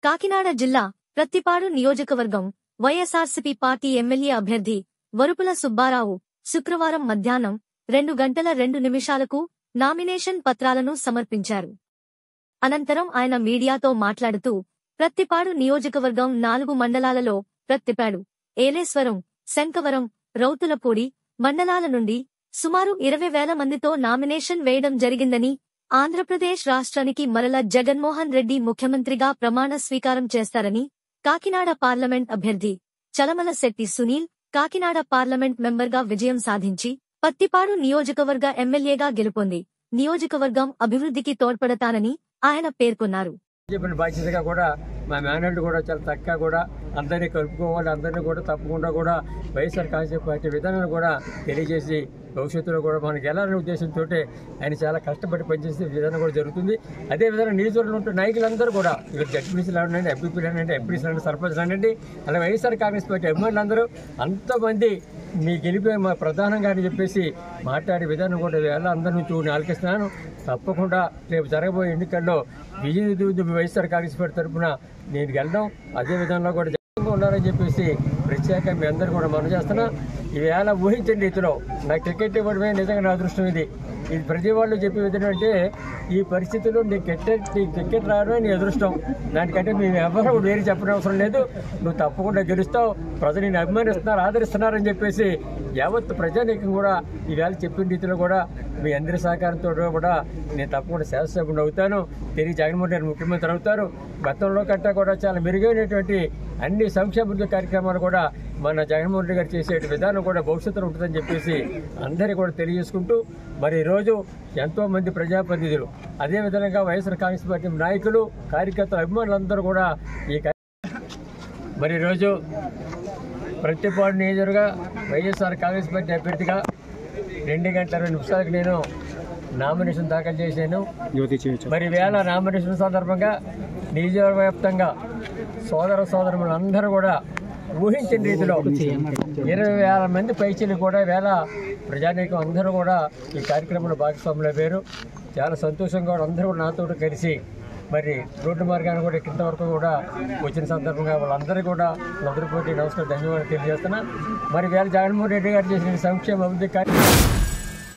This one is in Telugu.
కాకినాడ జిల్లా ప్రత్తిపాడు నియోజకవర్గం వైఎస్ఆర్సీపీ పార్టీ ఎమ్మెల్యే అభ్యర్థి వరుపుల సుబ్బారావు శుక్రవారం మధ్యాహ్నం రెండు గంటల రెండు నిమిషాలకు నామినేషన్ పత్రాలను సమర్పించారు అనంతరం ఆయన మీడియాతో మాట్లాడుతూ ప్రత్తిపాడు నియోజకవర్గం నాలుగు మండలాలలో ప్రత్తిపాడు ఏలేశ్వరం శంకవరం రౌతులపూడి మండలాల నుండి సుమారు ఇరవై వేల మందితో నామినేషన్ వేయడం జరిగిందని ఆంధ్రప్రదేశ్ రాష్ట్రానికి మరల జగన్మోహన్ రెడ్డి ముఖ్యమంత్రిగా ప్రమాణ స్వీకారం చేస్తారని కాకినాడ పార్లమెంట్ అభ్యర్థి చలమల శెట్టి సునీల్ కాకినాడ పార్లమెంట్ మెంబర్గా విజయం సాధించి పత్తిపాడు నియోజకవర్గ ఎమ్మెల్యేగా గెలుపొంది నియోజకవర్గం అభివృద్ధికి తోడ్పడతానని ఆయన పేర్కొన్నారు చెప్పిన బాధ్యతగా కూడా మా మేనల్డ్ కూడా చాలా చక్కగా కూడా అందరినీ కలుపుకోవాలి అందరినీ కూడా తప్పకుండా కూడా వైఎస్ఆర్ కాంగ్రెస్ పార్టీ విధానాన్ని కూడా తెలియజేసి భవిష్యత్తులో కూడా మనకి వెళ్ళాలనే ఉద్దేశంతో ఆయన చాలా కష్టపడి పనిచేసే విధానం కూడా జరుగుతుంది అదేవిధంగా నియోజకవర్గంలో ఉంటే నాయకులందరూ కూడా ఇక్కడ జడ్పీసీలు అనండి ఎంపీపీలు అనండి ఎంపీసీలు అనండి సర్పంచ్లు అనండి అలా వైఎస్ఆర్ కాంగ్రెస్ పార్టీ అభిమానులందరూ అంతమంది మీ గెలిపే మా ప్రధానంగా అని చెప్పేసి మాట్లాడే విధానం కూడా వేళ అందరినీ చూడని ఆలకిస్తున్నాను తప్పకుండా రేపు జరగబోయే ఎన్నికల్లో విజయ వైఎస్ఆర్ కాంగ్రెస్ పార్టీ తరఫున నేను గెలడం అదే విధంగా కూడా జగన్గా ఉండాలని చెప్పేసి ప్రత్యేక మీ అందరూ కూడా మనం చేస్తున్నా ఈవేళ ఊహించండి రీతిలో నాకు టికెట్ ఇవ్వడమే నిజంగా నా అదృష్టం ఇది ఇది ప్రతి వాళ్ళు చెప్పే విధంగా అంటే ఈ పరిస్థితుల్లో నీ టికెట్ నీ టికెట్ రావడమే నీ అదృష్టం దానికంటే మేము ఎవరు వేరు చెప్పడం అవసరం లేదు నువ్వు తప్పకుండా గెలుస్తావు ప్రజలు నేను అభిమానిస్తున్నారు ఆదరిస్తున్నారని చెప్పేసి యావత్ ప్రజానీకం కూడా ఈవేళ చెప్పిన రీతిలో కూడా మీ అందరి సహకారంతో కూడా నేను తప్పకుండా శాసనసభ్యుడు అవుతాను తిరిగి జగన్మోహన్ రెడ్డి ముఖ్యమంత్రి అవుతారు గతంలో కంటే కూడా చాలా మెరుగైనటువంటి అన్ని సంక్షేమ కార్యక్రమాలు కూడా మన జగన్మోహన్ రెడ్డి గారు చేసే విధానం కూడా భవిష్యత్తులో ఉంటుందని చెప్పేసి అందరికీ కూడా తెలియజేసుకుంటూ మరి ఈరోజు ఎంతో మంది ప్రజాప్రతినిధులు అదేవిధంగా వైఎస్ఆర్ కాంగ్రెస్ పార్టీ నాయకులు కార్యకర్తలు అభిమానులందరూ కూడా ఈ కార్య- మరి ఈరోజు ప్రతిపాడు నియోజకవర్గ వైఎస్ఆర్ కాంగ్రెస్ పార్టీ అభ్యర్థిగా రెండు గంటల ఇరవై నిమిషాలకు నేను నామినేషన్ దాఖలు చేశాను మరి వేళ నామినేషన్ సందర్భంగా నియోజకవర్గ వ్యాప్తంగా సోదర సోదరులు అందరూ కూడా ఊహించిన రీతిలో ఇరవై వేల మంది పైచీలు కూడా వేళ ప్రజానీకం అందరూ కూడా ఈ కార్యక్రమంలో భాగస్వాములు అయ్యారు చాలా సంతోషంగా కూడా అందరూ కూడా నాతో కలిసి మరి రోడ్డు మార్గాన్ని కూడా కింద వరకు కూడా వచ్చిన సందర్భంగా వాళ్ళందరూ కూడా నదురుపోటీ నమస్కారం ధన్యవాదాలు తెలియజేస్తున్నా మరి వేళ జగన్మోహన్ రెడ్డి గారు చేసిన సంక్షేమ అభివృద్ధి కార్యక్రమం